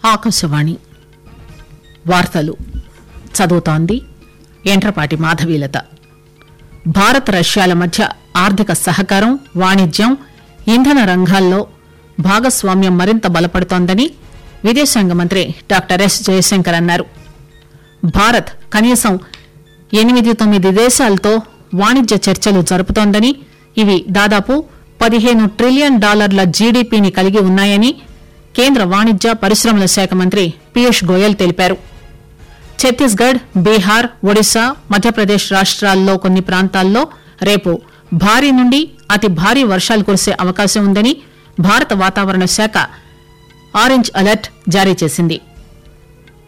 ఆకాశవాణి వార్తలు చదువుతోంది ఎంట్రపాటి మాధవీలత భారత్ రష్యాల మధ్య ఆర్థిక సహకారం వాణిజ్యం ఇంధన రంగాల్లో భాగస్వామ్యం మరింత బలపడుతోందని విదేశాంగ మంత్రి డాక్టర్ ఎస్ జయశంకర్ అన్నారు భారత్ కనీసం ఎనిమిది తొమ్మిది దేశాలతో వాణిజ్య చర్చలు జరుపుతోందని ఇవి దాదాపు పదిహేను ట్రిలియన్ డాలర్ల జీడీపీని కలిగి ఉన్నాయని కేంద్ర వాణిజ్య పరిశ్రమల శాఖ మంత్రి పీయూష్ గోయల్ తెలిపారు ఛత్తీస్గఢ్ బీహార్ ఒడిశా మధ్యప్రదేశ్ రాష్ట్రాల్లో కొన్ని ప్రాంతాల్లో రేపు భారీ నుండి అతి భారీ వర్షాలు కురిసే అవకాశం ఉందని భారత వాతావరణ శాఖ ఆరెంజ్ అలర్ట్ జారీ చేసింది